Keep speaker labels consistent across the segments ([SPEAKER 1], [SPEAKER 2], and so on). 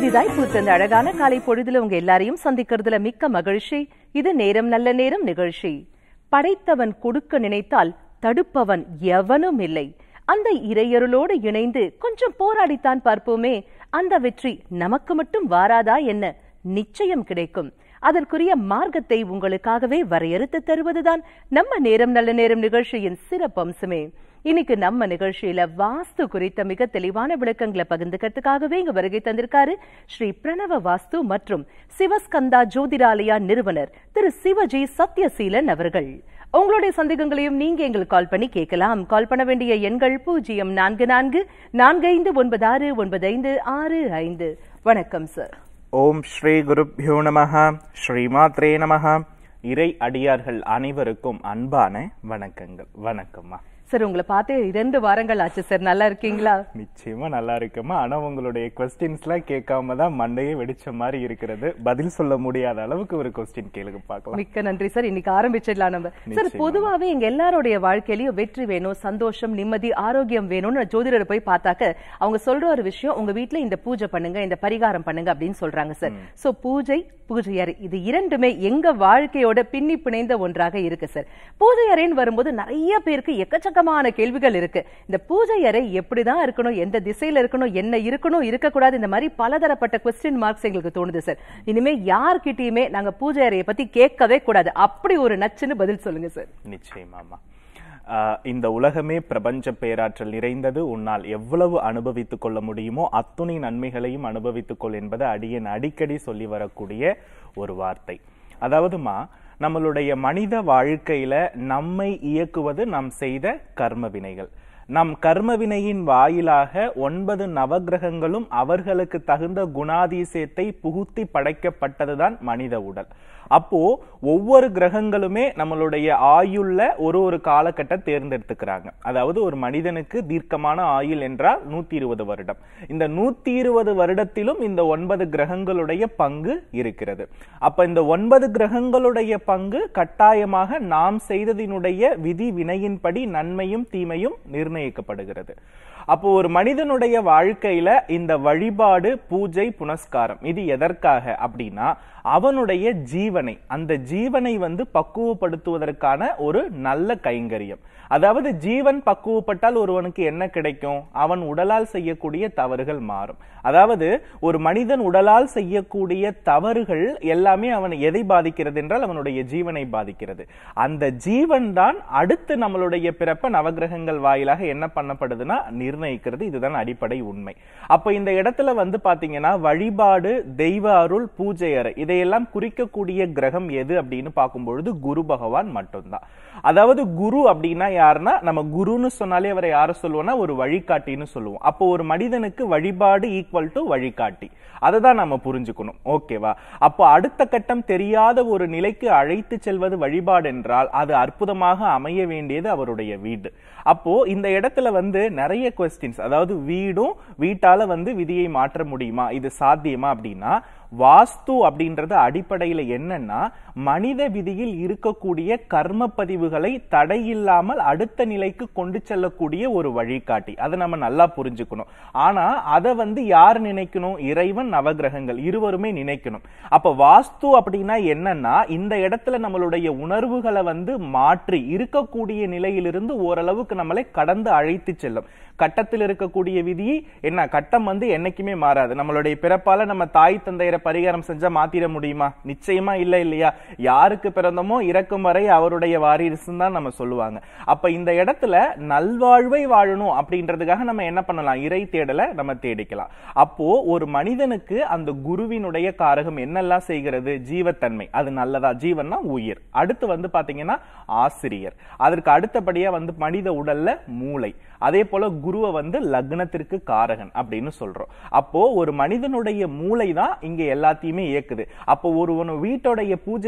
[SPEAKER 1] புதிதாய் பூத்த இந்த அழகான காலை பொழுதுல உங்க எல்லாரையும் சந்திக்கிறதுல மிக்க மகிழ்ச்சி இது நேரம் நல்ல நேரம் நிகழ்ச்சி படைத்தவன் கொடுக்க நினைத்தால் தடுப்பவன் எவனும் இல்லை அந்த இறையருளோடு இணைந்து கொஞ்சம் போராடித்தான் பார்ப்போமே அந்த வெற்றி நமக்கு மட்டும் வாராதா என்ன நிச்சயம் கிடைக்கும் அதற்குரிய மார்க்கத்தை உங்களுக்காகவே வரையறுத்து தருவதுதான் நம்ம நேரம் நல்ல நேரம் நிகழ்ச்சியின் சிறப்பம்சமே இன்னைக்கு நம்ம நிகழ்ச்சியில வாஸ்து குறித்த மிக தெளிவான விளக்கங்களை பகிர்ந்துக்கிறதுக்காகவே இங்க வருகை தந்திருக்காரு ஸ்ரீ பிரணவ வாஸ்து மற்றும் சிவஸ்கந்தா ஜோதிராலயா நிறுவனர் திரு சிவஜி சத்யசீலன் அவர்கள் உங்களுடைய சந்தேகங்களையும் நீங்க எங்களுக்கு கால் பண்ணி கேட்கலாம் கால் பண்ண வேண்டிய எண்கள் பூஜ்ஜியம் நான்கு நான்கு நான்கு ஐந்து ஒன்பது ஆறு ஒன்பது ஐந்து ஆறு ஐந்து வணக்கம் சார்
[SPEAKER 2] ஓம் ஸ்ரீ குருப்யோ நமஹ ஸ்ரீமாத்ரே நமஹ இறை அடியார்கள் அனைவருக்கும் அன்பான வணக்கங்கள் வணக்கம்மா
[SPEAKER 1] சார் உங்களை பார்த்து இரண்டு வாரங்கள் ஆச்சு சார் நல்லா இருக்கீங்களா
[SPEAKER 2] நிச்சயமா நல்லா இருக்குமா ஆனா உங்களுடைய கொஸ்டின்ஸ்லாம் கேட்காம தான் மண்டையே வெடிச்ச மாதிரி இருக்கிறது பதில் சொல்ல முடியாத அளவுக்கு ஒரு கொஸ்டின் கேளுங்க பார்க்கலாம்
[SPEAKER 1] மிக்க நன்றி சார் இன்னைக்கு ஆரம்பிச்சிடலாம் நம்ம சார்
[SPEAKER 2] நிச்சயமா.
[SPEAKER 1] பொதுவாவே எங்க எல்லாருடைய வாழ்க்கையிலயும் வெற்றி வேணும் சந்தோஷம் நிம்மதி ஆரோக்கியம் வேணும்னு ஜோதிடரை போய் பார்த்தாக்க அவங்க சொல்ற ஒரு விஷயம் உங்க வீட்ல இந்த பூஜை பண்ணுங்க இந்த பரிகாரம் பண்ணுங்க அப்படின்னு சொல்றாங்க சார் சோ பூஜை பூஜை அறை இது இரண்டுமே எங்க வாழ்க்கையோட பின்னி பிணைந்த ஒன்றாக இருக்கு சார் பூஜை அறைன்னு வரும்போது நிறைய பேருக்கு எக்கச்சக்கமான கேள்விகள் இருக்கு இந்த பூஜை அறை எப்படிதான் இருக்கணும் எந்த திசையில இருக்கணும் என்ன இருக்கணும் இருக்கக்கூடாது இந்த மாதிரி பலதரப்பட்ட கொஸ்டின் மார்க்ஸ் எங்களுக்கு தோணுது சார் இனிமே யார்கிட்டயுமே நாங்க பூஜை அறையை பத்தி கேட்கவே கூடாது அப்படி ஒரு நச்சுன்னு பதில் சொல்லுங்க சார்
[SPEAKER 2] நிச்சயமாமா ஆஹ் இந்த உலகமே பிரபஞ்ச பேராற்றல் நிறைந்தது உன்னால் எவ்வளவு அனுபவித்துக் கொள்ள முடியுமோ அத்துணை நன்மைகளையும் அனுபவித்துக் கொள் என்பது அடியன் அடிக்கடி சொல்லி வரக்கூடிய ஒரு வார்த்தை அதாவதுமா நம்மளுடைய மனித வாழ்க்கையில நம்மை இயக்குவது நாம் செய்த கர்ம வினைகள் நம் கர்ம வினையின் வாயிலாக ஒன்பது நவக்கிரகங்களும் அவர்களுக்கு தகுந்த குணாதிசயத்தை புகுத்தி படைக்கப்பட்டதுதான் மனித உடல் அப்போ ஒவ்வொரு கிரகங்களுமே நம்மளுடைய ஆயுள்ல ஒரு ஒரு காலகட்டம் தேர்ந்தெடுத்துக்கிறாங்க அதாவது ஒரு மனிதனுக்கு தீர்க்கமான ஆயுள் என்றால் நூத்தி இருபது வருடம் இந்த நூத்தி இருபது வருடத்திலும் இந்த ஒன்பது கிரகங்களுடைய பங்கு இருக்கிறது அப்ப இந்த ஒன்பது கிரகங்களுடைய பங்கு கட்டாயமாக நாம் செய்ததினுடைய விதி வினையின்படி நன்மையும் தீமையும் நிர்ணயிக்கப்படுகிறது அப்போ ஒரு மனிதனுடைய வாழ்க்கையில இந்த வழிபாடு பூஜை புனஸ்காரம் இது எதற்காக அப்படின்னா அவனுடைய ஜீவனை அந்த ஜீவனை வந்து பக்குவப்படுத்துவதற்கான ஒரு நல்ல கைங்கரியம் அதாவது ஜீவன் பக்குவப்பட்டால் ஒருவனுக்கு என்ன கிடைக்கும் அவன் உடலால் செய்யக்கூடிய தவறுகள் மாறும் அதாவது ஒரு மனிதன் உடலால் செய்யக்கூடிய தவறுகள் எல்லாமே அவன் எதை பாதிக்கிறது என்றால் அவனுடைய ஜீவனை பாதிக்கிறது அந்த ஜீவன் தான் அடுத்து நம்மளுடைய பிறப்ப நவகிரகங்கள் வாயிலாக என்ன பண்ணப்படுதுன்னா நிர்ணயிக்கிறது இதுதான் அடிப்படை உண்மை அப்ப இந்த இடத்துல வந்து பாத்தீங்கன்னா வழிபாடு தெய்வ அருள் பூஜை அறை இதையெல்லாம் குறிக்கக்கூடிய கிரகம் எது அப்படின்னு பார்க்கும்பொழுது குரு பகவான் மட்டும்தான் அதாவது குரு அப்படின்னா யாருன்னா நம்ம குருன்னு சொன்னாலே அவரை யார சொல்லுவோம்னா ஒரு வழிகாட்டின்னு சொல்லுவோம் அப்போ ஒரு மனிதனுக்கு வழிபாடு ஈக்குவல் டு வழிகாட்டி அதை தான் நம்ம புரிஞ்சுக்கணும் ஓகேவா அப்போ அடுத்த கட்டம் தெரியாத ஒரு நிலைக்கு அழைத்து செல்வது வழிபாடு என்றால் அது அற்புதமாக அமைய வேண்டியது அவருடைய வீடு அப்போ இந்த இடத்துல வந்து நிறைய கொஸ்டின்ஸ் அதாவது வீடும் வீட்டால வந்து விதியை மாற்ற முடியுமா இது சாத்தியமா அப்படின்னா வாஸ்து அப்படின்றது அடிப்படையில என்னன்னா மனித விதியில் இருக்கக்கூடிய கர்ம பதிவுகளை தடையில்லாமல் அடுத்த நிலைக்கு கொண்டு செல்லக்கூடிய ஒரு வழிகாட்டி அதை நம்ம நல்லா புரிஞ்சுக்கணும் ஆனா அதை வந்து யார் நினைக்கணும் இறைவன் நவகிரகங்கள் இருவருமே நினைக்கணும் அப்ப வாஸ்து அப்படின்னா என்னன்னா இந்த இடத்துல நம்மளுடைய உணர்வுகளை வந்து மாற்றி இருக்கக்கூடிய நிலையிலிருந்து ஓரளவுக்கு நம்மளை கடந்து அழைத்து செல்லும் கட்டத்தில் இருக்கக்கூடிய விதி என்ன கட்டம் வந்து என்னைக்குமே மாறாது நம்மளுடைய பிறப்பால நம்ம தாய் தந்தையரை பரிகாரம் செஞ்சா மாத்திர முடியுமா நிச்சயமா இல்ல இல்லையா யாருக்கு பிறந்தமோ இறக்கும் வரை அவருடைய வாரிசுன்னு தான் நம்ம சொல்லுவாங்க அப்ப இந்த இடத்துல நல்வாழ்வை வாழணும் அப்படின்றதுக்காக நம்ம என்ன பண்ணலாம் இறை தேடலை நம்ம தேடிக்கலாம் அப்போ ஒரு மனிதனுக்கு அந்த குருவினுடைய காரகம் என்னெல்லாம் செய்கிறது ஜீவத்தன்மை அது நல்லதா ஜீவன்னா உயிர் அடுத்து வந்து பாத்தீங்கன்னா ஆசிரியர் அதற்கு அடுத்தபடியா வந்து மனித உடல்ல மூளை அதே போல குருவை வந்து லக்னத்திற்கு காரகன் அப்படின்னு சொல்றோம் அப்போ ஒரு மனிதனுடைய மூளை தான் இங்க எல்லாத்தையுமே இயக்குது அப்போ ஒருவன் வீட்டோடைய பூஜை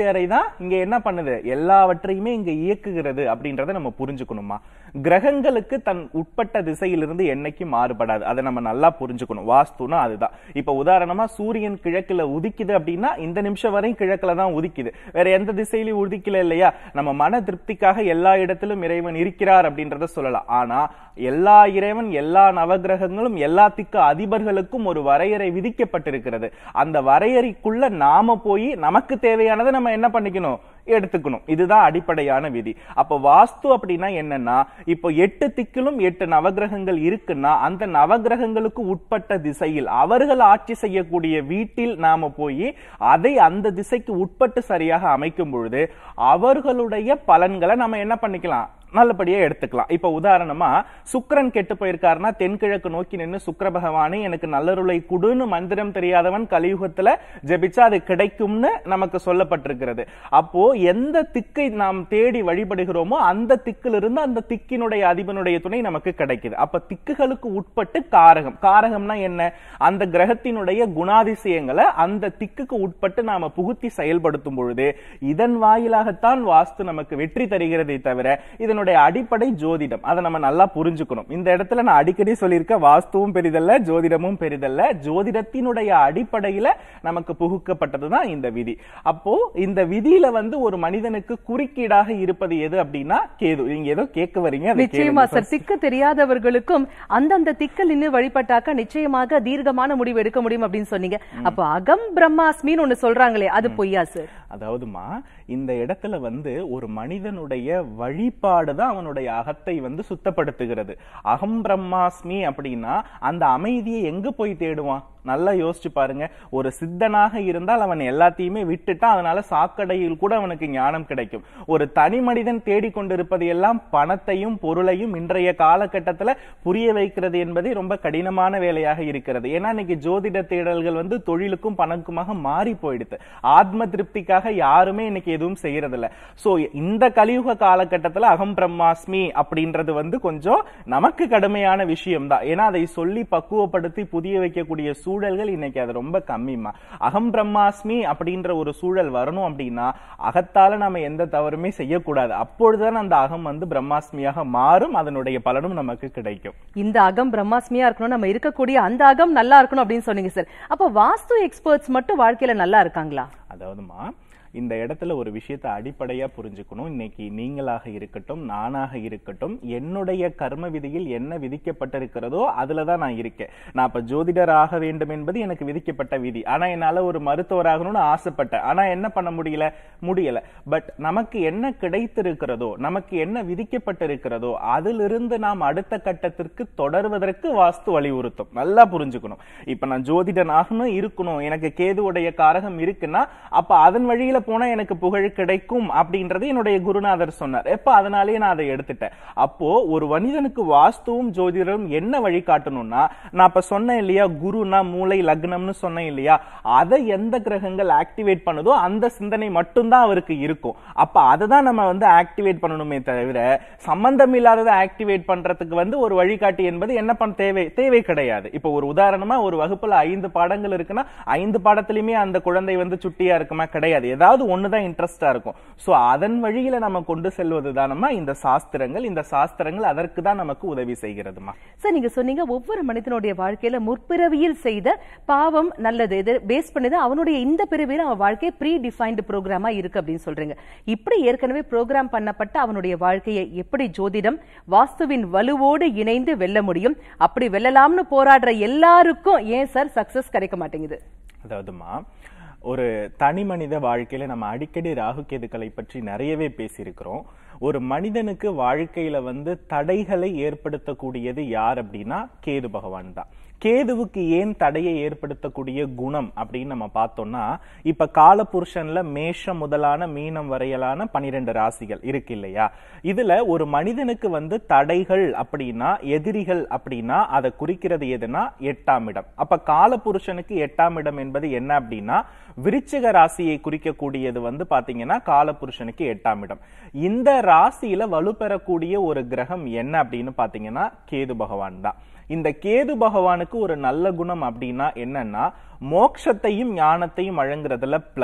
[SPEAKER 2] வரையறை தான் இங்க என்ன பண்ணுது எல்லாவற்றையுமே இங்க இயக்குகிறது அப்படின்றத நம்ம புரிஞ்சுக்கணுமா கிரகங்களுக்கு தன் உட்பட்ட திசையிலிருந்து என்னைக்கு மாறுபடாது அதை நம்ம நல்லா புரிஞ்சுக்கணும் வாஸ்துனா அதுதான் இப்ப உதாரணமா சூரியன் கிழக்குல உதிக்குது அப்படின்னா இந்த நிமிஷம் வரையும் கிழக்குல தான் உதிக்குது வேற எந்த திசையிலையும் உதிக்கல இல்லையா நம்ம மன திருப்திக்காக எல்லா இடத்திலும் இறைவன் இருக்கிறார் அப்படின்றத சொல்லலாம் ஆனா எல்லா இறைவன் எல்லா நவகிரகங்களும் எல்லா திக்கு அதிபர்களுக்கும் ஒரு வரையறை விதிக்கப்பட்டிருக்கிறது அந்த வரையறைக்குள்ள நாம போய் நமக்கு தேவையானதை நம்ம என்ன பண்ணிக்கணும் எடுத்துக்கணும் இதுதான் அடிப்படையான விதி அப்ப வாஸ்து அப்படின்னா என்னன்னா இப்போ எட்டு திக்கிலும் எட்டு நவகிரகங்கள் இருக்குன்னா அந்த நவகிரகங்களுக்கு உட்பட்ட திசையில் அவர்கள் ஆட்சி செய்யக்கூடிய வீட்டில் நாம போய் அதை அந்த திசைக்கு உட்பட்டு சரியாக அமைக்கும் பொழுது அவர்களுடைய பலன்களை நம்ம என்ன பண்ணிக்கலாம் நல்லபடியா எடுத்துக்கலாம் இப்ப உதாரணமா சுக்கிரன் கெட்டு போயிருக்காருன்னா தென்கிழக்கு நோக்கி நின்று சுக்கிர பகவானே எனக்கு நல்லருளை குடுன்னு மந்திரம் தெரியாதவன் கலியுகத்துல ஜெபிச்சா அது கிடைக்கும்னு நமக்கு சொல்லப்பட்டிருக்கிறது அப்போ எந்த திக்கை நாம் தேடி வழிபடுகிறோமோ அந்த திக்கிலிருந்து அந்த திக்கினுடைய அதிபனுடைய துணை நமக்கு கிடைக்குது அப்ப திக்குகளுக்கு உட்பட்டு காரகம் காரகம்னா என்ன அந்த கிரகத்தினுடைய குணாதிசயங்களை அந்த திக்குக்கு உட்பட்டு நாம புகுத்தி செயல்படுத்தும் பொழுது இதன் வாயிலாகத்தான் வாஸ்து நமக்கு வெற்றி தருகிறதை தவிர இதனுடைய அடிப்படை ஜோதிடம் அதை நம்ம நல்லா புரிஞ்சுக்கணும் இந்த இடத்துல நான் அடிக்கடி சொல்லியிருக்க வாஸ்துவும் பெரிதல்ல ஜோதிடமும் பெரிதல்ல ஜோதிடத்தினுடைய அடிப்படையில நமக்கு புகுக்கப்பட்டதுதான் இந்த விதி அப்போ இந்த விதியில வந்து ஒரு மனிதனுக்கு குறுக்கீடாக இருப்பது எது அப்படின்னா கேது நீங்க ஏதோ கேட்க வரீங்க அதை
[SPEAKER 1] நிச்சயமா
[SPEAKER 2] கேளுங்க.
[SPEAKER 1] சார் திக்கு தெரியாதவர்களுக்கும் அந்தந்த திக்கில் நின்று வழிபட்டாக்க நிச்சயமாக தீர்க்கமான முடிவு எடுக்க முடியும் அப்படின்னு சொன்னீங்க அப்ப அகம் பிரம்மாஸ்மின்னு ஒண்ணு சொல்றாங்களே அது பொய்யா சார்
[SPEAKER 2] அதாவதுமா இந்த இடத்துல வந்து ஒரு மனிதனுடைய வழிபாடு தான் அவனுடைய அகத்தை வந்து சுத்தப்படுத்துகிறது அகம் பிரம்மாஸ்மி அப்படின்னா அந்த அமைதியை எங்க போய் தேடுவான் நல்லா யோசிச்சு பாருங்க ஒரு சித்தனாக இருந்தால் அவன் எல்லாத்தையுமே விட்டுட்டான் அதனால சாக்கடையில் கூட அவனுக்கு ஞானம் கிடைக்கும் ஒரு தனி மனிதன் தேடிக்கொண்டிருப்பது எல்லாம் பணத்தையும் பொருளையும் இன்றைய காலகட்டத்துல புரிய வைக்கிறது என்பதே ரொம்ப கடினமான வேலையாக இருக்கிறது ஏன்னா இன்னைக்கு ஜோதிட தேடல்கள் வந்து தொழிலுக்கும் பணக்குமாக மாறி போயிடுது ஆத்ம திருப்திக்காக யாருமே இன்னைக்கு எதுவும் செய்யறதில்ல சோ இந்த கலியுக காலகட்டத்துல அகம் பிரம்மாஸ்மி அப்படின்றது வந்து கொஞ்சம் நமக்கு கடுமையான விஷயம் தான் ஏன்னா அதை சொல்லி பக்குவப்படுத்தி புதிய வைக்கக்கூடிய சூழல்கள் இன்னைக்கு அது ரொம்ப கம்மிமா அகம் பிரம்மாஸ்மி அப்படின்ற ஒரு சூழல் வரணும் அப்படின்னா அகத்தால நாம எந்த தவறுமே செய்யக்கூடாது அப்பொழுதுதான் அந்த அகம் வந்து பிரம்மாஸ்மியாக மாறும் அதனுடைய பலனும் நமக்கு கிடைக்கும்
[SPEAKER 1] இந்த அகம் பிரம்மாஸ்மியா இருக்கணும் நம்ம இருக்கக்கூடிய அந்த அகம் நல்லா இருக்கணும் அப்படின்னு சொன்னீங்க சார் அப்ப வாஸ்து எக்ஸ்பர்ட்ஸ் மட்டும் வாழ்க்கையில நல்லா இருக்காங்களா
[SPEAKER 2] அதாவதுமா இந்த இடத்துல ஒரு விஷயத்தை அடிப்படையா புரிஞ்சுக்கணும் இன்னைக்கு நீங்களாக இருக்கட்டும் நானாக இருக்கட்டும் என்னுடைய கர்ம விதியில் என்ன விதிக்கப்பட்டிருக்கிறதோ அதுல தான் நான் இருக்கேன் நான் இப்ப ஜோதிடர் ஆக வேண்டும் என்பது எனக்கு விதிக்கப்பட்ட விதி ஆனா என்னால ஒரு மருத்துவராகணும்னு ஆசைப்பட்டேன் ஆனா என்ன பண்ண முடியல முடியல பட் நமக்கு என்ன கிடைத்திருக்கிறதோ நமக்கு என்ன விதிக்கப்பட்டிருக்கிறதோ அதிலிருந்து நாம் அடுத்த கட்டத்திற்கு தொடர்வதற்கு வாஸ்து வலியுறுத்தும் நல்லா புரிஞ்சுக்கணும் இப்ப நான் ஜோதிடன் ஆகணும் இருக்கணும் எனக்கு கேதுவுடைய காரகம் இருக்குன்னா அப்ப அதன் வழியில போனா எனக்கு புகழ் கிடைக்கும் அப்படின்றது என்னுடைய குருநாதர் சொன்னார் எப்ப அதனாலேயே நான் அதை எடுத்துட்டேன் அப்போ ஒரு மனிதனுக்கு வாஸ்துவும் ஜோதிடரும் என்ன வழிகாட்டணும்னா நான் இப்ப சொன்னேன் இல்லையா குருனா மூளை லக்னம்னு சொன்னேன் இல்லையா அதை எந்த கிரகங்கள் ஆக்டிவேட் பண்ணுதோ அந்த சிந்தனை மட்டும்தான் அவருக்கு இருக்கும் அப்ப அதை தான் நம்ம வந்து ஆக்டிவேட் பண்ணணுமே தவிர சம்பந்தம் இல்லாததை ஆக்டிவேட் பண்றதுக்கு வந்து ஒரு வழிகாட்டி என்பது என்ன பண்ண தேவை தேவை கிடையாது இப்போ ஒரு உதாரணமா ஒரு வகுப்புல ஐந்து பாடங்கள் இருக்குன்னா ஐந்து பாடத்திலுமே அந்த குழந்தை வந்து சுட்டியா இருக்குமா கிடையாது ஏதாவது ஒண்ணுதான் இன்ட்ரெஸ்டா இருக்கும் சோ அதன் வழியில நம்ம கொண்டு செல்வது தானமா இந்த சாஸ்திரங்கள் இந்த சாஸ்திரங்கள் அதற்கு தான் நமக்கு உதவி செய்கிறதுமா
[SPEAKER 1] சார் நீங்க சொன்னீங்க ஒவ்வொரு மனிதனுடைய வாழ்க்கையில முற்பிறவியில் செய்த பாவம் நல்லது இது பேஸ் பண்ணது அவனுடைய இந்த பிறவியில அவன் வாழ்க்கை ப்ரீ டிஃபைன்டு ப்ரோக்ராமா இருக்கு அப்படின்னு சொல்றீங்க இப்படி ஏற்கனவே ப்ரோக்ராம் பண்ணப்பட்ட அவனுடைய வாழ்க்கையை எப்படி ஜோதிடம் வாஸ்துவின் வலுவோடு இணைந்து வெல்ல முடியும் அப்படி வெல்லலாம்னு போராடுற எல்லாருக்கும் ஏன் சார் சக்சஸ் கிடைக்க மாட்டேங்குது
[SPEAKER 2] அதாவதுமா ஒரு தனி மனித வாழ்க்கையில நம்ம அடிக்கடி ராகு கேதுக்களை பற்றி நிறையவே பேசியிருக்கிறோம் ஒரு மனிதனுக்கு வாழ்க்கையில வந்து தடைகளை ஏற்படுத்தக்கூடியது யார் அப்படின்னா கேது பகவான் தான் கேதுவுக்கு ஏன் தடையை ஏற்படுத்தக்கூடிய குணம் அப்படின்னு நம்ம பார்த்தோம்னா இப்ப காலபுருஷன்ல மேஷம் முதலான மீனம் வரையிலான பனிரெண்டு ராசிகள் இருக்கு இல்லையா இதுல ஒரு மனிதனுக்கு வந்து தடைகள் அப்படின்னா எதிரிகள் அப்படின்னா அதை குறிக்கிறது எதுனா எட்டாம் இடம் அப்ப காலபுருஷனுக்கு எட்டாம் இடம் என்பது என்ன அப்படின்னா விருச்சிக ராசியை குறிக்கக்கூடியது வந்து பாத்தீங்கன்னா காலபுருஷனுக்கு எட்டாம் இடம் இந்த ராசியில வலுப்பெறக்கூடிய ஒரு கிரகம் என்ன அப்படின்னு பாத்தீங்கன்னா கேது பகவான் தான் இந்த கேது பகவானுக்கு ஒரு நல்ல குணம் அப்படின்னா என்னன்னா மோட்சத்தையும் ஞானத்தையும் வழங்குறதுல பிளஸ்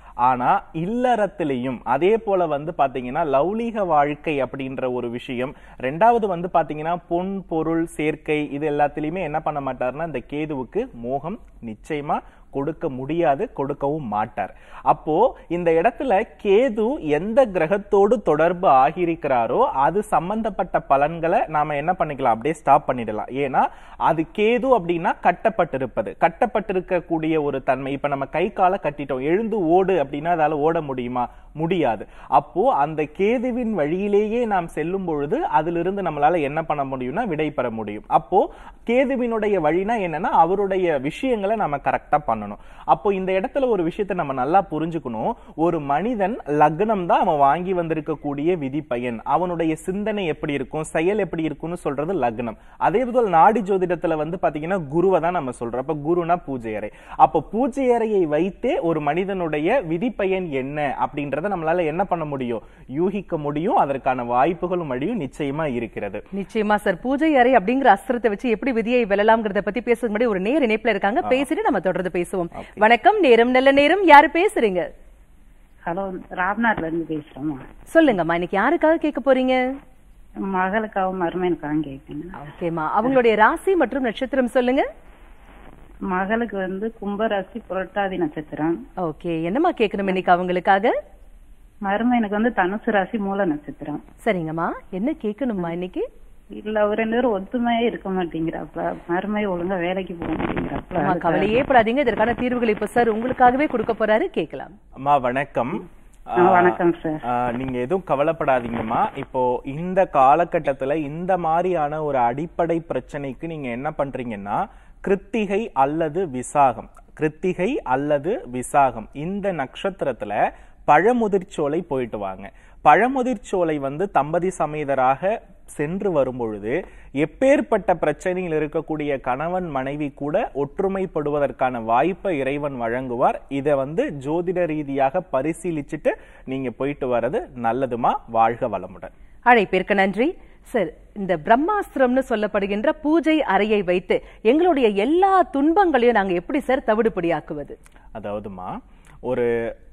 [SPEAKER 2] ஆனா இல்லறத்திலையும் அதே போல வந்து பாத்தீங்கன்னா லௌலீக வாழ்க்கை அப்படின்ற ஒரு விஷயம் ரெண்டாவது வந்து பாத்தீங்கன்னா பொன் பொருள் சேர்க்கை இது எல்லாத்துலயுமே என்ன பண்ண மாட்டாருன்னா இந்த கேதுவுக்கு மோகம் நிச்சயமா கொடுக்க முடியாது கொடுக்கவும் மாட்டார் அப்போ இந்த இடத்துல கேது எந்த கிரகத்தோடு தொடர்பு ஆகியிருக்கிறாரோ அது சம்பந்தப்பட்ட பலன்களை நாம என்ன பண்ணிக்கலாம் அப்படியே ஸ்டாப் பண்ணிடலாம் ஏன்னா அது கேது அப்படின்னா கட்டப்பட்டிருப்பது கட்டப்பட்டிருக்கக்கூடிய ஒரு தன்மை இப்ப நம்ம கை காலை கட்டிட்டோம் எழுந்து ஓடு அப்படின்னா அதால ஓட முடியுமா முடியாது அப்போ அந்த கேதுவின் வழியிலேயே நாம் செல்லும் பொழுது அதிலிருந்து நம்மளால என்ன பண்ண முடியும்னா விடை பெற முடியும் அப்போ கேதுவினுடைய வழினா என்னன்னா அவருடைய விஷயங்களை நம்ம கரெக்டா பண்ணணும் அப்போ இந்த இடத்துல ஒரு விஷயத்தை நம்ம நல்லா புரிஞ்சுக்கணும் ஒரு மனிதன் லக்னம் தான் அவன் வாங்கி வந்திருக்கக்கூடிய விதி பயன் அவனுடைய சிந்தனை எப்படி இருக்கும் செயல் எப்படி இருக்கும்னு சொல்றது லக்னம் அதே போல் நாடி ஜோதிடத்துல வந்து பாத்தீங்கன்னா குருவை தான் நம்ம சொல்றோம் அப்ப குருனா பூஜை அறை அப்ப பூஜை அறையை வைத்தே ஒரு மனிதனுடைய விதி பயன் என்ன அப்படின்றத நம்மளால என்ன பண்ண முடியும் யூகிக்க முடியும் அதற்கான வாய்ப்புகளும் வழியும் நிச்சயமா இருக்கிறது
[SPEAKER 1] நிச்சயமா சார் பூஜை அறை அப்படிங்கிற அஸ்திரத்தை வச்சு எப்படி விதியை வெல்லலாம்ங்கிறத பத்தி பேசுறதுக்கு முன்னாடி ஒரு நேர் இணைப்புல இருக்காங்க பேசிட்டு நம்ம தொடர்ந்து பேசுவோம் வணக்கம் நேரம் நல்ல நேரம் யாரு பேசுறீங்க
[SPEAKER 3] ஹலோ ராம்நாட்ல இருந்து பேசுறோமா
[SPEAKER 1] சொல்லுங்கம்மா இன்னைக்கு யாருக்காக கேட்க போறீங்க
[SPEAKER 3] மகளுக்காகவும் மருமனுக்காகவும் கேட்கணும்
[SPEAKER 1] ஓகேம்மா அவங்களுடைய ராசி மற்றும் நட்சத்திரம் சொல்லுங்க
[SPEAKER 3] மகளுக்கு வந்து கும்பராசி புரட்டாதி நட்சத்திரம்
[SPEAKER 1] ஓகே என்னம்மா கேட்கணும் இன்னைக்கு அவங்களுக்காக
[SPEAKER 3] மருமனுக்கு வந்து தனுசு ராசி மூல நட்சத்திரம்
[SPEAKER 1] சரிங்கம்மா என்ன கேட்கணும்மா இன்னைக்கு
[SPEAKER 3] இல்ல அவர் ரெண்டு பேரும் ஒத்துமையே இருக்க மாட்டேங்கிறாப்ல மருமை ஒழுங்கா வேலைக்கு போக மாட்டேங்கிறாப்ல
[SPEAKER 1] அம்மா, கவலையே படாதீங்க இதற்கான தீர்வுகள் இப்ப சார் உங்களுக்காகவே கொடுக்க போறாரு கேட்கலாம்
[SPEAKER 2] அம்மா வணக்கம்
[SPEAKER 3] ஆ, வணக்கம் சார்
[SPEAKER 2] ஆ, நீங்க எதுவும் கவலைப்படாதீங்கம்மா இப்போ இந்த காலகட்டத்துல இந்த மாதிரியான ஒரு அடிப்படை பிரச்சனைக்கு நீங்க என்ன பண்றீங்கன்னா கிருத்திகை அல்லது விசாகம் கிருத்திகை அல்லது விசாகம் இந்த நட்சத்திரத்துல பழமுதிர்ச்சோலை போயிட்டு வாங்க பழமுதிர்ச்சோலை வந்து தம்பதி சமேதராக சென்று வரும்பொழுது எப்பேற்பட்ட பிரச்சனையில் இருக்கக்கூடிய கணவன் மனைவி கூட ஒற்றுமைப்படுவதற்கான வாய்ப்பை இறைவன் வழங்குவார் இதை வந்து ஜோதிட ரீதியாக பரிசீலிச்சுட்டு நீங்க போயிட்டு வர்றது நல்லதுமா வாழ்க வளமுடன்
[SPEAKER 1] அழைப்பிற்கு நன்றி சார் இந்த பிரம்மாஸ்திரம்னு சொல்லப்படுகின்ற பூஜை அறையை வைத்து எங்களுடைய எல்லா துன்பங்களையும் நாங்க எப்படி சார் தவிடுபடியாக்குவது
[SPEAKER 2] அதாவதுமா ஒரு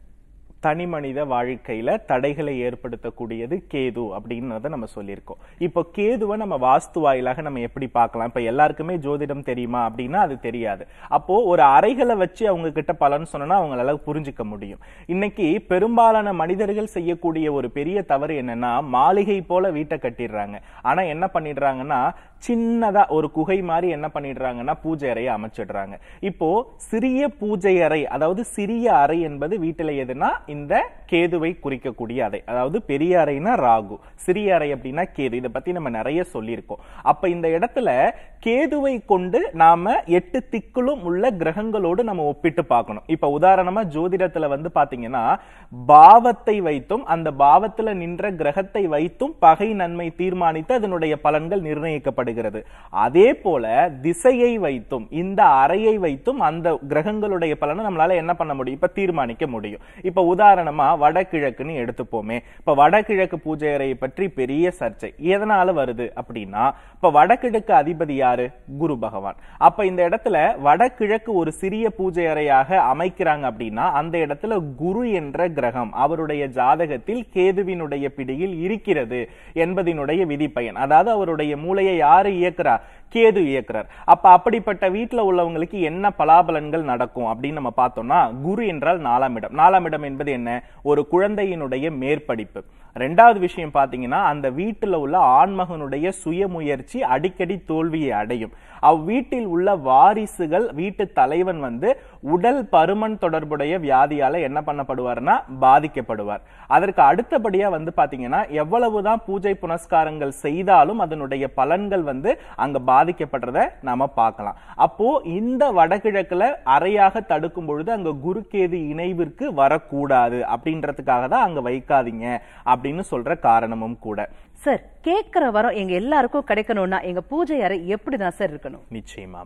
[SPEAKER 2] தனி மனித வாழ்க்கையில தடைகளை ஏற்படுத்தக்கூடியது கேது அப்படின்றத நம்ம சொல்லியிருக்கோம் இப்போ கேதுவை நம்ம வாஸ்து வாயிலாக நம்ம எப்படி பார்க்கலாம் இப்ப எல்லாருக்குமே ஜோதிடம் தெரியுமா அப்படின்னா அது தெரியாது அப்போ ஒரு அறைகளை வச்சு அவங்க கிட்ட பலன் சொன்னா அவங்களால புரிஞ்சுக்க முடியும் இன்னைக்கு பெரும்பாலான மனிதர்கள் செய்யக்கூடிய ஒரு பெரிய தவறு என்னன்னா மாளிகை போல வீட்டை கட்டிடுறாங்க ஆனா என்ன பண்ணிடுறாங்கன்னா சின்னதா ஒரு குகை மாதிரி என்ன பண்ணிடுறாங்கன்னா பூஜை அறையை அமைச்சிடுறாங்க இப்போ சிறிய பூஜை அறை அதாவது சிறிய அறை என்பது வீட்டுல எதுனா இந்த கேதுவை குறிக்கக்கூடிய அறை அதாவது பெரிய அறைனா ராகு சிறிய அறை அப்படின்னா கேது இதை பத்தி நம்ம நிறைய சொல்லியிருக்கோம் அப்ப இந்த இடத்துல கேதுவை கொண்டு நாம எட்டு திக்குளும் உள்ள கிரகங்களோடு நம்ம ஒப்பிட்டு பார்க்கணும் இப்ப உதாரணமா ஜோதிடத்துல வந்து பாத்தீங்கன்னா பாவத்தை வைத்தும் அந்த பாவத்துல நின்ற கிரகத்தை வைத்தும் பகை நன்மை தீர்மானித்து அதனுடைய பலன்கள் நிர்ணயிக்கப்படுகிறது அதே போல திசையை வைத்தும் இந்த அறையை வைத்தும் அந்த கிரகங்களுடைய பலனை நம்மளால என்ன பண்ண முடியும் இப்ப தீர்மானிக்க முடியும் இப்ப உதாரணமா வடகிழக்குன்னு எடுத்துப்போமே இப்ப வடகிழக்கு பூஜை அறையை பற்றி பெரிய சர்ச்சை எதனால வருது அப்படின்னா இப்ப வடகிழக்கு அதிபதி யாரு குரு பகவான் அப்ப இந்த இடத்துல வடகிழக்கு ஒரு சிறிய பூஜை அறையாக அமைக்கிறாங்க அப்படின்னா அந்த இடத்துல குரு என்ற கிரகம் அவருடைய ஜாதகத்தில் கேதுவினுடைய பிடியில் இருக்கிறது என்பதினுடைய விதி பயன் அதாவது அவருடைய மூளையை யாரு இயக்குறா கேது இயக்குறார் அப்ப அப்படிப்பட்ட வீட்டுல உள்ளவங்களுக்கு என்ன பலாபலன்கள் நடக்கும் அப்படின்னு நம்ம பார்த்தோம்னா குரு என்றால் நாலாம் இடம் நாலாம் இடம் என்பது என்ன ஒரு குழந்தையினுடைய மேற்படிப்பு ரெண்டாவது விஷயம் பாத்தீங்கன்னா அந்த வீட்டுல உள்ள ஆண்மகனுடைய சுயமுயற்சி அடிக்கடி தோல்வியை அடையும் அவ்வீட்டில் உள்ள வாரிசுகள் வீட்டு தலைவன் வந்து உடல் பருமன் தொடர்புடைய வியாதியால என்ன பண்ணப்படுவார்னா பாதிக்கப்படுவார் அதற்கு அடுத்தபடியா வந்து பாத்தீங்கன்னா எவ்வளவுதான் பூஜை புனஸ்காரங்கள் செய்தாலும் அதனுடைய பலன்கள் வந்து அங்க பாதிக்கப்படுறத நாம பார்க்கலாம் அப்போ இந்த வடகிழக்குல அறையாக தடுக்கும் பொழுது அங்க குருகேது இணைவிற்கு வரக்கூடாது அப்படின்றதுக்காக தான் அங்க வைக்காதீங்க அப்படின்னு சொல்ற காரணமும் கூட
[SPEAKER 1] சார் கேட்கிற வரம் எங்க எல்லாருக்கும் கிடைக்கணும்னா எங்க பூஜை அறை எப்படிதான் சார் இருக்கணும்
[SPEAKER 2] நிச்சயமாமா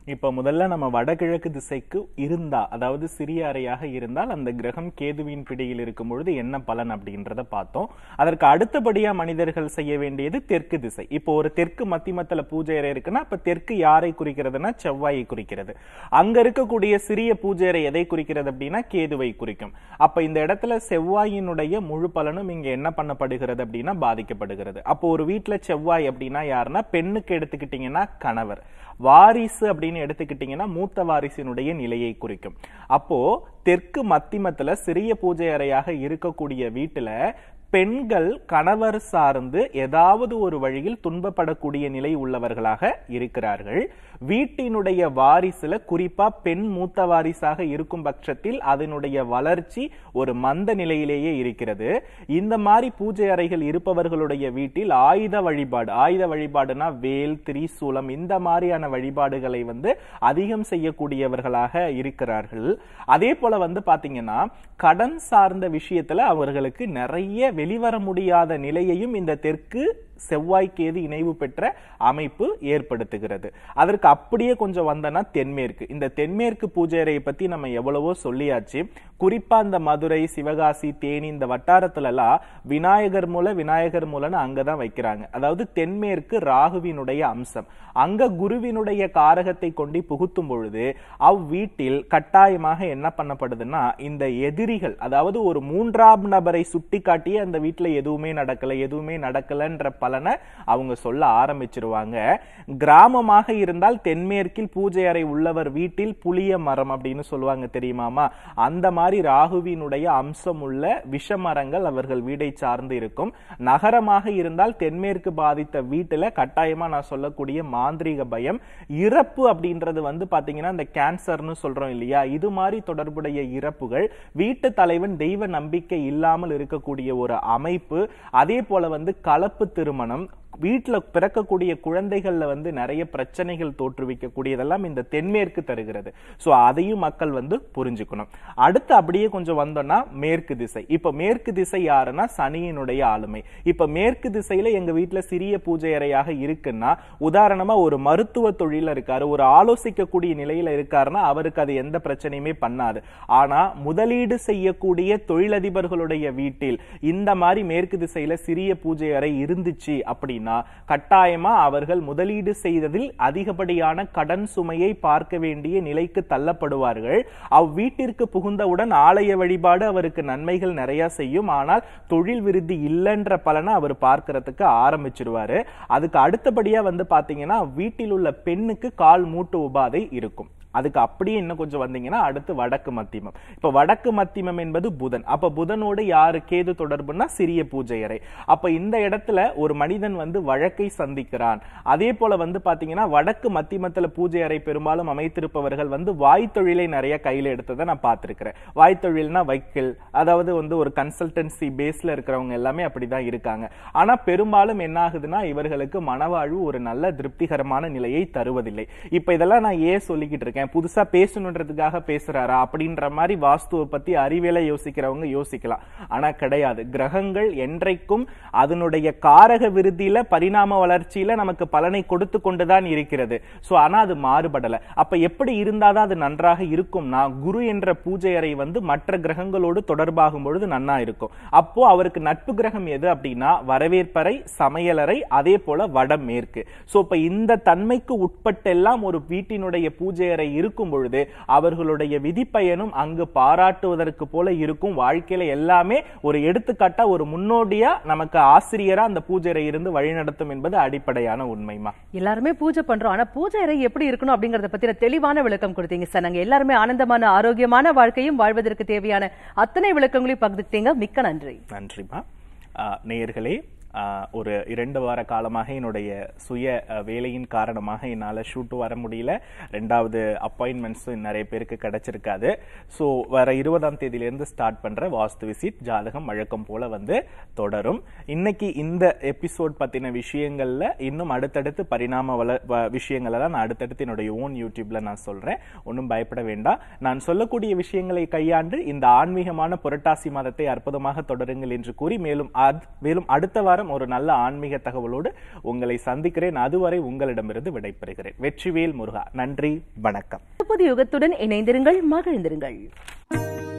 [SPEAKER 2] இப்ப முதல்ல நம்ம வடகிழக்கு திசைக்கு இருந்தா அதாவது சிறிய அறையாக இருந்தால் அந்த கிரகம் கேதுவின் பிடியில் இருக்கும் பொழுது என்ன பலன் அப்படின்றத பார்த்தோம் அதற்கு அடுத்தபடியா மனிதர்கள் செய்ய வேண்டியது தெற்கு திசை இப்போ ஒரு தெற்கு மத்திமத்துல பூஜை அறை இருக்குன்னா அப்ப தெற்கு யாரை குறிக்கிறதுனா செவ்வாயை குறிக்கிறது அங்க இருக்கக்கூடிய சிறிய பூஜை அறை எதை குறிக்கிறது அப்படின்னா கேதுவை குறிக்கும் அப்ப இந்த இடத்துல செவ்வாயினுடைய முழு பலனும் இங்க என்ன பண்ணப்படுகிறது அப்படின்னா பாதிக்கப்படுகிறது அப்போ ஒரு வீட்டுல செவ்வாய் அப்படின்னா யாருன்னா பெண்ணுக்கு எடுத்துக்கிட்டீங்கன்னா கணவர் வாரிசு அப்படின்னு எடுத்துக்கிட்டீங்கன்னா மூத்த வாரிசினுடைய நிலையை குறிக்கும் அப்போ தெற்கு மத்திமத்துல சிறிய பூஜை அறையாக இருக்கக்கூடிய வீட்டுல பெண்கள் கணவர் சார்ந்து ஏதாவது ஒரு வழியில் துன்பப்படக்கூடிய நிலை உள்ளவர்களாக இருக்கிறார்கள் வீட்டினுடைய வாரிசுல குறிப்பா பெண் மூத்த வாரிசாக இருக்கும் பட்சத்தில் அதனுடைய வளர்ச்சி ஒரு மந்த நிலையிலேயே இருக்கிறது இந்த மாதிரி பூஜை அறைகள் இருப்பவர்களுடைய வீட்டில் ஆயுத வழிபாடு ஆயுத வழிபாடுனா வேல் திரிசூலம் இந்த மாதிரியான வழிபாடுகளை வந்து அதிகம் செய்யக்கூடியவர்களாக இருக்கிறார்கள் அதே போல வந்து பாத்தீங்கன்னா கடன் சார்ந்த விஷயத்துல அவர்களுக்கு நிறைய வெளிவர முடியாத நிலையையும் இந்த தெற்கு செவ்வாய்க்கேது இணைவு பெற்ற அமைப்பு ஏற்படுத்துகிறது அதற்கு அப்படியே கொஞ்சம் வந்தனா தென்மேற்கு இந்த தென்மேற்கு பூஜை அறையை பத்தி நம்ம எவ்வளவோ சொல்லியாச்சு குறிப்பா இந்த மதுரை சிவகாசி தேனி இந்த வட்டாரத்துல எல்லாம் விநாயகர் மூல விநாயகர் மூலன்னு அங்கதான் வைக்கிறாங்க அதாவது தென்மேற்கு ராகுவினுடைய அம்சம் அங்க குருவினுடைய காரகத்தை கொண்டு புகுத்தும் பொழுது அவ்வீட்டில் கட்டாயமாக என்ன பண்ணப்படுதுன்னா இந்த எதிரிகள் அதாவது ஒரு மூன்றாம் நபரை சுட்டி காட்டியே அந்த வீட்டுல எதுவுமே நடக்கல எதுவுமே நடக்கலன்ற பலனை அவங்க சொல்ல ஆரம்பிச்சிருவாங்க கிராமமாக இருந்தால் தென்மேற்கில் பூஜை அறை உள்ளவர் வீட்டில் புளிய மரம் அப்படின்னு சொல்லுவாங்க தெரியுமாமா அந்த மாதிரி ராகுவினுடைய அம்சம் உள்ள விஷ மரங்கள் அவர்கள் வீடை சார்ந்து இருக்கும் நகரமாக இருந்தால் தென்மேற்கு பாதித்த வீட்டுல கட்டாயமா நான் சொல்லக்கூடிய மாந்திரீக பயம் இறப்பு அப்படின்றது வந்து பாத்தீங்கன்னா இந்த கேன்சர்னு சொல்றோம் இல்லையா இது மாதிரி தொடர்புடைய இறப்புகள் வீட்டு தலைவன் தெய்வ நம்பிக்கை இல்லாமல் இருக்கக்கூடிய ஒரு அமைப்பு அதே போல வந்து கலப்பு திருமணம் வீட்டுல பிறக்கக்கூடிய குழந்தைகள்ல வந்து நிறைய பிரச்சனைகள் தோற்றுவிக்கக்கூடியதெல்லாம் இந்த தென்மேற்கு தருகிறது சோ அதையும் மக்கள் வந்து புரிஞ்சுக்கணும் அடுத்து அப்படியே கொஞ்சம் வந்தோம்னா மேற்கு திசை இப்ப மேற்கு திசை யாருன்னா சனியினுடைய ஆளுமை இப்ப மேற்கு திசையில எங்க வீட்டுல சிறிய பூஜை அறையாக இருக்குன்னா உதாரணமா ஒரு மருத்துவ தொழில இருக்காரு ஒரு ஆலோசிக்கக்கூடிய நிலையில இருக்காருன்னா அவருக்கு அது எந்த பிரச்சனையுமே பண்ணாது ஆனா முதலீடு செய்யக்கூடிய தொழிலதிபர்களுடைய வீட்டில் இந்த மாதிரி மேற்கு திசையில சிறிய பூஜை அறை இருந்துச்சு அப்படின்னா கட்டாயமா அவர்கள் முதலீடு செய்ததில் அதிகப்படியான கடன் சுமையை பார்க்க வேண்டிய நிலைக்கு தள்ளப்படுவார்கள் அவ்வீட்டிற்கு புகுந்தவுடன் ஆலய வழிபாடு அவருக்கு நன்மைகள் நிறைய செய்யும் ஆனால் தொழில் விருத்தி இல்லைன்ற பலனை அவர் பார்க்கறதுக்கு ஆரம்பிச்சிருவாரு அதுக்கு அடுத்தபடியா வந்து பாத்தீங்கன்னா வீட்டில் உள்ள பெண்ணுக்கு கால் மூட்டு உபாதை இருக்கும் அதுக்கு அப்படியே இன்னும் கொஞ்சம் வந்தீங்கன்னா அடுத்து வடக்கு மத்தியமம் இப்ப வடக்கு மத்தியமம் என்பது புதன் அப்ப புதனோடு யாரு கேது தொடர்புனா சிறிய பூஜை அறை அப்ப இந்த இடத்துல ஒரு மனிதன் வந்து வழக்கை சந்திக்கிறான் அதே போல வந்து பாத்தீங்கன்னா வடக்கு மத்தியமத்துல பூஜை அறை பெரும்பாலும் அமைத்திருப்பவர்கள் வந்து வாய் தொழிலை நிறைய கையில எடுத்ததை நான் பார்த்திருக்கிறேன் வாய் தொழில்னா வைக்கல் அதாவது வந்து ஒரு கன்சல்டன்சி பேஸ்ல இருக்கிறவங்க எல்லாமே அப்படிதான் இருக்காங்க ஆனா பெரும்பாலும் என்ன ஆகுதுன்னா இவர்களுக்கு மனவாழ்வு ஒரு நல்ல திருப்திகரமான நிலையை தருவதில்லை இப்ப இதெல்லாம் நான் ஏன் சொல்லிக்கிட்டு இருக்கேன் புதுசா பேசணுன்றதுக்காக பேசுறாரா அப்படின்ற மாதிரி வாஸ்துவை பத்தி அறிவியலை யோசிக்கிறவங்க யோசிக்கலாம் ஆனா கிடையாது கிரகங்கள் என்றைக்கும் அதனுடைய காரக விருத்தியில பரிணாம வளர்ச்சியில நமக்கு பலனை கொடுத்து கொண்டுதான் இருக்கிறது சோ ஆனா அது மாறுபடல அப்ப எப்படி இருந்தாதான் அது நன்றாக இருக்கும்னா குரு என்ற பூஜை அறை வந்து மற்ற கிரகங்களோடு தொடர்பாகும் பொழுது நன்னா இருக்கும் அப்போ அவருக்கு நட்பு கிரகம் எது அப்படின்னா வரவேற்பறை சமையலறை அதே போல வடமேற்கு சோ இப்ப இந்த தன்மைக்கு உட்பட்டெல்லாம் ஒரு வீட்டினுடைய பூஜை அறை இருக்கும் பொழுது அவர்களுடைய விதிப்பயனும் அங்கு பாராட்டுவதற்கு போல இருக்கும் வாழ்க்கையில எல்லாமே ஒரு எடுத்துக்காட்டா ஒரு முன்னோடியா நமக்கு ஆசிரியரா அந்த பூஜை அறை இருந்து வழிநடத்தும் என்பது அடிப்படையான உண்மைமா
[SPEAKER 1] எல்லாருமே பூஜை பண்றோம் ஆனா பூஜை அறை எப்படி இருக்கணும் அப்படிங்கறத பத்தின தெளிவான விளக்கம் கொடுத்தீங்க சார் நாங்க எல்லாருமே ஆனந்தமான ஆரோக்கியமான வாழ்க்கையும் வாழ்வதற்கு தேவையான அத்தனை விளக்கங்களையும் பகிர்ந்துட்டீங்க மிக்க நன்றி
[SPEAKER 2] நன்றிமா ஆஹ் நேயர்களே ஆஹ் ஒரு இரண்டு வார காலமாக என்னுடைய சுய அஹ், வேலையின் காரணமாக என்னால் ஷூட்டு வர முடியல ரெண்டாவது அப்பாயின்மெண்ட்ஸும் நிறைய பேருக்கு கிடைச்சிருக்காது ஸோ வர இருபதாம் தேதியிலேருந்து ஸ்டார்ட் பண்ற வாஸ்து விசிட் ஜாதகம் வழக்கம் போல வந்து தொடரும் இன்னைக்கு இந்த எபிசோட் பத்தின விஷயங்கள்ல இன்னும் அடுத்தடுத்து பரிணாம வள வ- விஷயங்களை தான் நான் அடுத்தடுத்து என்னுடைய ஓன் யூடியூப்ல நான் சொல்றேன் ஒன்றும் பயப்பட வேண்டாம் நான் சொல்லக்கூடிய விஷயங்களை கையாண்டு இந்த ஆன்மீகமான புரட்டாசி மாதத்தை அற்புதமாக தொடருங்கள் என்று கூறி மேலும் அத்- மேலும் அடுத்த வாரம் வாரம் ஒரு நல்ல ஆன்மீக தகவலோடு உங்களை சந்திக்கிறேன் அதுவரை உங்களிடமிருந்து விடைபெறுகிறேன் வெற்றிவேல் முருகா நன்றி வணக்கம்
[SPEAKER 1] புது யுகத்துடன் இணைந்திருங்கள் மகிழ்ந்திருங்கள்